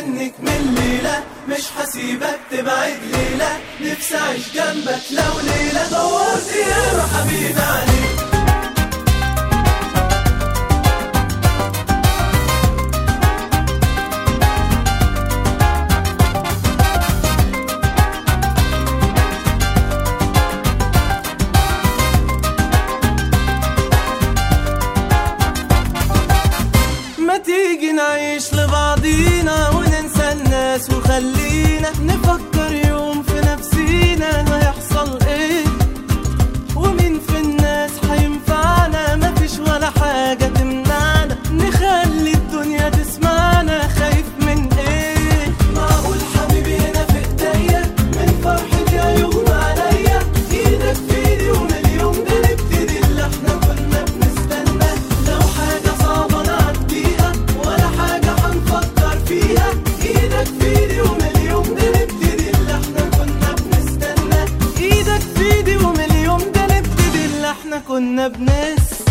مستنيك من ليلة مش حسيبك تبعد ليلة نفسي أعيش جنبك لو ليلة دورت يا حبيبي عليك ما تيجي نعيش لبعضينا وننسى الناس وخلينا نفكر يوم في نفسينا هيحصل ايه ومين في الناس هينفعنا مفيش ولا حاجة تمنعنا نخلي الدنيا تسمعنا خايف من ايه معقول حبيبي هنا في ايديا من فرحتي هيغمى عليا ايدك في ايدي ومليون بنبتدي اللي احنا كنا بنستنى لو حاجة صعبة نعديها ولا حاجة هنفكر فيها ايدك في ايدي ومليون بنبتدي اللي احنا كنا بنستنى ايدك في ايدي ومليون بنبتدي اللي احنا كنا بنستنى